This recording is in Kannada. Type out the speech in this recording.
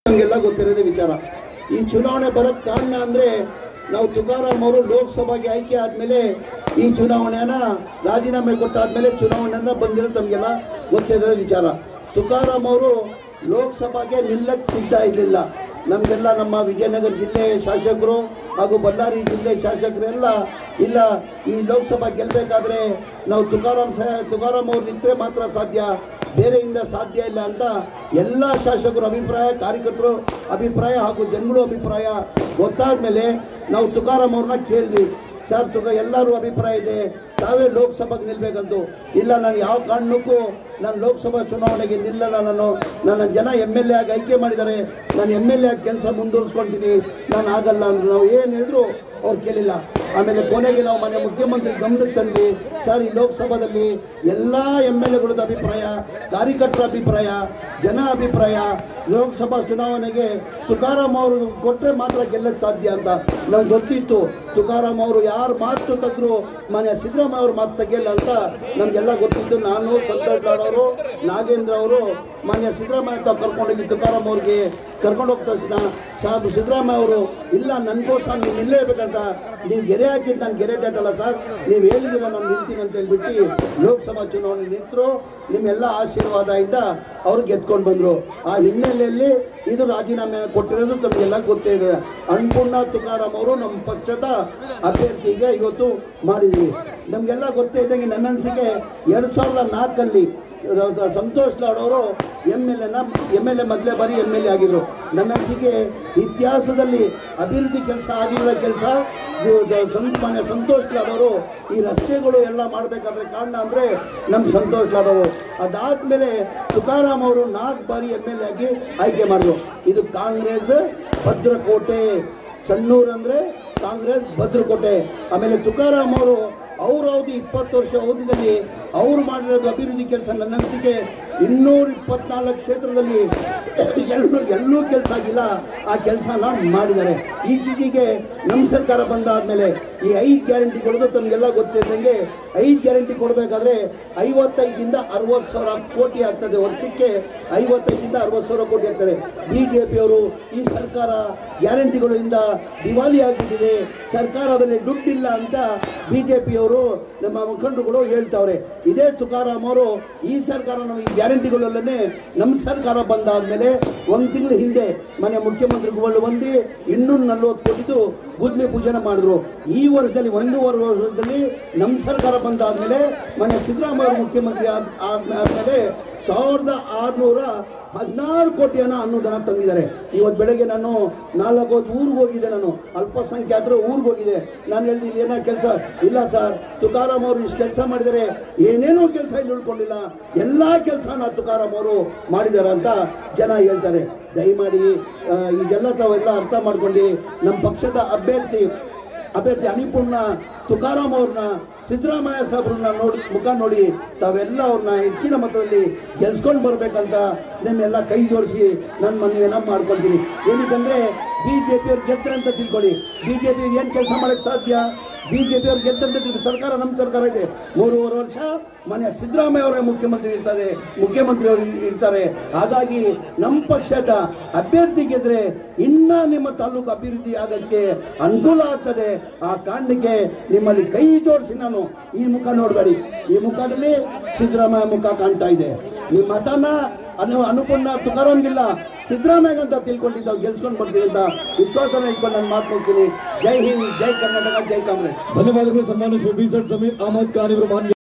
ನಮಗೆಲ್ಲ ಗೊತ್ತಿರೋದೇ ವಿಚಾರ ಈ ಚುನಾವಣೆ ಬರೋಕ್ ಕಾರಣ ಅಂದ್ರೆ ನಾವು ತುಕಾರಾಮ್ ಅವರು ಲೋಕಸಭೆಗೆ ಆಯ್ಕೆ ಆದ್ಮೇಲೆ ಈ ಚುನಾವಣೆಯನ್ನ ರಾಜೀನಾಮೆ ಕೊಟ್ಟಾದ್ಮೇಲೆ ಚುನಾವಣೆಯನ್ನ ಬಂದಿರೋ ತಮಗೆಲ್ಲ ಗೊತ್ತಿರೋ ವಿಚಾರ ತುಕಾರಾಮ್ ಅವರು ಲೋಕಸಭೆಗೆ ನಿಲ್ಲಕ್ಕೆ ಸಿದ್ಧ ಇರಲಿಲ್ಲ ನಮಗೆಲ್ಲ ನಮ್ಮ ವಿಜಯನಗರ ಜಿಲ್ಲೆ ಶಾಸಕರು ಹಾಗೂ ಬಳ್ಳಾರಿ ಜಿಲ್ಲೆ ಶಾಸಕರೆಲ್ಲ ಇಲ್ಲ ಈ ಲೋಕಸಭಾ ಗೆಲ್ಲಬೇಕಾದ್ರೆ ನಾವು ತುಕಾರಾಮ್ ಸಹ ತುಕಾರಾಮ್ ಅವ್ರು ನಿಂತರೆ ಮಾತ್ರ ಸಾಧ್ಯ ಬೇರೆಯಿಂದ ಸಾಧ್ಯ ಇಲ್ಲ ಅಂತ ಎಲ್ಲ ಶಾಸಕರ ಅಭಿಪ್ರಾಯ ಕಾರ್ಯಕರ್ತರು ಅಭಿಪ್ರಾಯ ಹಾಗೂ ಜನಗಳು ಅಭಿಪ್ರಾಯ ಗೊತ್ತಾದ ಮೇಲೆ ನಾವು ತುಕಾರಾಮ್ ಅವ್ರನ್ನ ಕೇಳಿದ್ವಿ ಸರ್ ತುಕ ಎಲ್ಲರೂ ಅಭಿಪ್ರಾಯ ಇದೆ ತಾವೇ ಲೋಕಸಭೆಗೆ ನಿಲ್ಬೇಕಂತು ಇಲ್ಲ ನಾನು ಯಾವ ಕಾರಣಕ್ಕೂ ನಾನು ಲೋಕಸಭಾ ಚುನಾವಣೆಗೆ ನಿಲ್ಲಲ್ಲ ನಾನು ನನ್ನ ಜನ ಎಮ್ ಎಲ್ ಎ ಆಗಿ ಆಯ್ಕೆ ಮಾಡಿದ್ದಾರೆ ನಾನು ಎಮ್ ಎಲ್ ಎ ಆಗಿ ಕೆಲಸ ಮುಂದುವರಿಸ್ಕೊಳ್ತೀನಿ ನಾನು ಆಗಲ್ಲ ಅಂದ್ರು ನಾವು ಏನು ಹೇಳಿದ್ರು ಅವ್ರು ಕೇಳಿಲ್ಲ ಆಮೇಲೆ ಕೊನೆಗೆ ನಾವು ಮನೆ ಮುಖ್ಯಮಂತ್ರಿ ಗಮನಕ್ಕೆ ತಂದ್ವಿ ಸರ್ ಈ ಲೋಕಸಭಾದಲ್ಲಿ ಎಲ್ಲ ಎಮ್ ಎಲ್ ಎಗಳದ್ದು ಅಭಿಪ್ರಾಯ ಕಾರ್ಯಕರ್ತರ ಅಭಿಪ್ರಾಯ ಜನ ಅಭಿಪ್ರಾಯ ಲೋಕಸಭಾ ಚುನಾವಣೆಗೆ ತುಕಾರಾಮ್ ಅವರು ಕೊಟ್ಟರೆ ಮಾತ್ರ ಗೆಲ್ಲಕ್ಕೆ ಸಾಧ್ಯ ಅಂತ ನಮ್ಗೆ ಗೊತ್ತಿತ್ತು ತುಕಾರಾಮ್ ಅವರು ಯಾರು ಮಾತು ತೆಗೆದ್ರು ಮನೆ ಸಿದ್ದರಾಮಯ್ಯ ಅವ್ರ ಮಾತು ತೆಗಿಯಲ್ಲ ಅಂತ ನಮಗೆಲ್ಲ ಗೊತ್ತಿತ್ತು ನಾನು ಸಂತೋಷ್ ಲಾಡ್ ಅವರು ನಾಗೇಂದ್ರ ಅವರು ಮಾನ್ಯ ಸಿದ್ದರಾಮಯ್ಯ ತಾವು ಕರ್ಕೊಂಡೋಗಿ ತುಕಾರಾಮ್ ಅವ್ರಿಗೆ ಕರ್ಕೊಂಡು ಹೋಗ್ತ ತಕ್ಷಣ ಸಾಬ್ ಸಿದ್ದರಾಮಯ್ಯ ಅವರು ಇಲ್ಲ ನನಗೋಸ್ಕರ ನೀವು ನಿಲ್ಲೇಬೇಕಂತ ನೀವು ಗೆರೆ ಹಾಕಿದ್ದು ನಾನು ಗೆರೆ ಡೇಟಲ್ಲ ಸರ್ ನೀವು ಹೇಳಿದಿರ ನಾನು ನಿಲ್ತೀನಿ ಅಂತ ಹೇಳ್ಬಿಟ್ಟು ಲೋಕಸಭಾ ಚುನಾವಣೆ ನಿಂತರು ನಿಮ್ಮೆಲ್ಲ ಆಶೀರ್ವಾದದಿಂದ ಅವ್ರು ಗೆದ್ಕೊಂಡು ಬಂದರು ಆ ಹಿನ್ನೆಲೆಯಲ್ಲಿ ಇದು ರಾಜೀನಾಮೆ ಕೊಟ್ಟಿರೋದು ತಮಗೆಲ್ಲ ಗೊತ್ತೇ ಇದೆ ಅನ್ಪೂರ್ಣ ತುಕಾರಾಮ್ ಅವರು ನಮ್ಮ ಪಕ್ಷದ ಅಭ್ಯರ್ಥಿಗೆ ಇವತ್ತು ಮಾಡಿದ್ವಿ ನಮಗೆಲ್ಲ ಗೊತ್ತೇ ಇದ್ದಂಗೆ ನನ್ನ ಅನಿಸಿಕೆ ಎರಡು ಸಾವಿರದ ನಾಲ್ಕಲ್ಲಿ ಸಂತೋಷ್ ಲಾಡ್ ಅವರು ಎಮ್ ಎಲ್ ಎನ ಎಮ್ ಎಲ್ ಎ ಮೊದಲೇ ಬಾರಿ ಎಮ್ ಎಲ್ ಎ ಆಗಿದ್ರು ನನ್ನ ಅನಿಸಿಕೆ ಇತಿಹಾಸದಲ್ಲಿ ಅಭಿವೃದ್ಧಿ ಕೆಲಸ ಆಗಿರೋ ಕೆಲಸ ಮಾನ್ಯ ಸಂತೋಷ್ ಲಾಡ್ ಅವರು ಈ ರಸ್ತೆಗಳು ಎಲ್ಲ ಮಾಡಬೇಕಾದ್ರೆ ಕಾರಣ ಅಂದರೆ ನಮ್ಮ ಸಂತೋಷ್ ಲಾಡ್ ಅವರು ಅದಾದ್ಮೇಲೆ ತುಕಾರಾಮ್ ಅವರು ನಾಲ್ಕು ಬಾರಿ ಎಮ್ ಎಲ್ ಎ ಆಗಿ ಆಯ್ಕೆ ಮಾಡಿದ್ರು ಇದು ಕಾಂಗ್ರೆಸ್ ಭದ್ರಕೋಟೆ ಸಣ್ಣೂರು ಅಂದರೆ ಕಾಂಗ್ರೆಸ್ ಭದ್ರಕೋಟೆ ಆಮೇಲೆ ತುಕಾರಾಮ್ ಅವರು ಅವ್ರ ಅವಧಿ ಇಪ್ಪತ್ತು ವರ್ಷ ಅವಧಿಯಲ್ಲಿ ಅವ್ರು ಮಾಡಿರೋದು ಅಭಿವೃದ್ಧಿ ಕೆಲಸ ನನ್ನ ಅನಿಸಿಕೆ ಇನ್ನೂರ ಇಪ್ಪತ್ನಾಲ್ಕು ಕ್ಷೇತ್ರದಲ್ಲಿ ಎಲ್ಲೂ ಎಲ್ಲೂ ಕೆಲಸ ಆಗಿಲ್ಲ ಆ ಕೆಲಸನ ಮಾಡಿದ್ದಾರೆ ಈಚೀಚೆಗೆ ನಮ್ಮ ಸರ್ಕಾರ ಬಂದಾದ್ಮೇಲೆ ಈ ಐದು ಗ್ಯಾರಂಟಿಗಳದ್ದು ತಮಗೆಲ್ಲ ಗೊತ್ತಿದ್ದಂಗೆ ಐದು ಗ್ಯಾರಂಟಿ ಕೊಡಬೇಕಾದ್ರೆ ಐವತ್ತೈದಿಂದ ಅರವತ್ತು ಸಾವಿರ ಕೋಟಿ ಆಗ್ತದೆ ವರ್ಷಕ್ಕೆ ಐವತ್ತೈದಿಂದ ಅರವತ್ತು ಸಾವಿರ ಕೋಟಿ ಆಗ್ತದೆ ಬಿ ಜೆ ಪಿಯವರು ಈ ಸರ್ಕಾರ ಗ್ಯಾರಂಟಿಗಳಿಂದ ದಿವಾಲಿ ಆಗಿಬಿಟ್ಟಿದೆ ಸರ್ಕಾರದಲ್ಲಿ ದುಡ್ಡಿಲ್ಲ ಅಂತ ಬಿ ಜೆ ಪಿಯವರು ನಮ್ಮ ಮುಖಂಡರುಗಳು ಹೇಳ್ತಾವ್ರೆ ಇದೇ ತುಕಾರಾಮ್ ಅವರು ಈ ಸರ್ಕಾರ ನಮಗೆ ಗ್ಯಾರಂಟಿಗಳಲ್ಲೇ ನಮ್ಮ ಸರ್ಕಾರ ಬಂದಾದ್ಮೇಲೆ ಒಂದು ತಿಂಗಳ ಹಿಂದೆ ಮನೆ ಮುಖ್ಯಮಂತ್ರಿಗಳು ಬಂದು ಇನ್ನೂರ ನಲ್ವತ್ತು ಕೋಟಿದು ಗುದ್ಲಿ ಪೂಜನ ಮಾಡಿದ್ರು ಈ ವರ್ಷದಲ್ಲಿ ಒಂದೂವರೆ ವರ್ಷದಲ್ಲಿ ನಮ್ಮ ಸರ್ಕಾರ ಬಂದಾದ್ಮೇಲೆ ಮನೆ ಸಿದ್ದರಾಮಯ್ಯ ಅವರು ಮುಖ್ಯಮಂತ್ರಿ ಆದ ಆದ್ಮೇಲೆ ಸಾವಿರದ ಆರುನೂರ ಹದಿನಾರು ಕೋಟಿ ಹಣ ಅನುದಾನ ತಂದಿದ್ದಾರೆ ಇವತ್ತು ಬೆಳಗ್ಗೆ ನಾನು ನಾಲ್ಕು ಹೊತ್ತು ಊರಿಗೆ ಹೋಗಿದ್ದೆ ನಾನು ಅಲ್ಪಸಂಖ್ಯಾತರು ಊರಿಗೆ ಹೋಗಿದೆ ನಾನು ಹೇಳ್ದೆ ಇಲ್ಲಿ ಏನೋ ಕೆಲಸ ಇಲ್ಲ ಸರ್ ತುಕಾರಾಮ್ ಅವರು ಇಷ್ಟು ಕೆಲಸ ಮಾಡಿದ್ದಾರೆ ಏನೇನೋ ಕೆಲಸ ಇಲ್ಲಿ ಉಳ್ಕೊಂಡಿಲ್ಲ ಎಲ್ಲ ಕೆಲಸನ ತುಕಾರಾಮ್ ಅವರು ಮಾಡಿದ್ದಾರೆ ಅಂತ ಜನ ಹೇಳ್ತಾರೆ ದಯಮಾಡಿ ಆ, ಇದೆಲ್ಲ ತಾವೆಲ್ಲ ಅರ್ಥ ಮಾಡ್ಕೊಂಡು ನಮ್ಮ ಪಕ್ಷದ ಅಭ್ಯರ್ಥಿ ಅಭ್ಯರ್ಥಿ ಅನಿಪುಣ್ಣ ತುಕಾರಾಮ್ ಅವ್ರನ್ನ ಸಿದ್ದರಾಮಯ್ಯ ಸಾಹೇಬ್ರನ್ನ ನೋಡಿ ಮುಖ ನೋಡಿ ತಾವೆಲ್ಲ ಅವ್ರನ್ನ ಹೆಚ್ಚಿನ ಮಟ್ಟದಲ್ಲಿ ಗೆಲ್ಸ್ಕೊಂಡು ಬರ್ಬೇಕಂತ ನಿಮ್ಮೆಲ್ಲ ಕೈ ಜೋಡಿಸಿ ನನ್ನ ಮನವಿಯನ್ನ ಮಾಡ್ಕೊಳ್ತೀನಿ ಏನಕ್ಕಂದ್ರೆ ಬಿ ಜೆ ಪಿಯವ್ರು ಗೆಲ್ತಾರೆ ಅಂತ ತಿಳ್ಕೊಳ್ಳಿ ಬಿ ಜೆ ಪಿ ಏನು ಕೆಲಸ ಮಾಡಕ್ಕೆ ಸಾಧ್ಯ ಬಿ ಜೆ ಪಿಯವ್ರು ಗೆದ್ದಂತ ತಿಳ್ಕೊ- ಸರ್ಕಾರ ನಮ್ಮ ಸರ್ಕಾರ ಇದೆ ಮೂರುವರೆ ವರ್ಷ ಮನೆ ಸಿದ್ದರಾಮಯ್ಯ ಅವರೇ ಮುಖ್ಯಮಂತ್ರಿ ಇರ್ತಾರೆ ಮುಖ್ಯಮಂತ್ರಿ ಅವರು ಇರ್ತಾರೆ ಹಾಗಾಗಿ ನಮ್ಮ ಪಕ್ಷದ ಅಭ್ಯರ್ಥಿ ಗೆದ್ರೆ ಇನ್ನ ನಿಮ್ಮ ತಾಲೂಕು ಅಭಿವೃದ್ಧಿ ಆಗಕ್ಕೆ ಅನುಕೂಲ ಆಗ್ತದೆ ಆ ಕಾರಣಕ್ಕೆ ನಿಮ್ಮಲ್ಲಿ ಕೈ ಜೋಡಿಸಿ ನಾನು ಈ ಮುಖ ನೋಡಬೇಡಿ ಈ ಮುಖದಲ್ಲಿ ಸಿದ್ದರಾಮಯ್ಯ ಮುಖ ಕಾಣ್ತಾ ಇದೆ ನಿಮ್ಮ ಮತನ ಅನು ಅನುಪೂರ್ಣ ತುಕಾರಾಮ್ಗಿಲ್ಲ ಸಿದ್ದರಾಮಯ್ಯಗಂತ ತಿಳ್ಕೊಂಡಿದ್ದಾವ್ ಗೆಲ್ಸ್ಕೊಂಡು ಬರ್ತೀನಿ ಅಂತ ವಿಶ್ವಾಸನ ಇಟ್ಕೊಂಡು ನಾನು ಮಾತು ಹೋಗ್ತೀನಿ ಜೈ ಹಿಂದ್ ಜೈ ಕರ್ನಾಟಕ ಜೈ ಕಾಂಗ್ರೆಸ್ ಧನ್ಯವಾದಗಳು ಸನ್ಮಾನ್ಯ ಶ್ರೀ ಬಿ ಝಡ್ ಸಮೀರ್ ಅಹಮದ್ ಖಾನ್ ಇವರು ಮಾನ್ಯ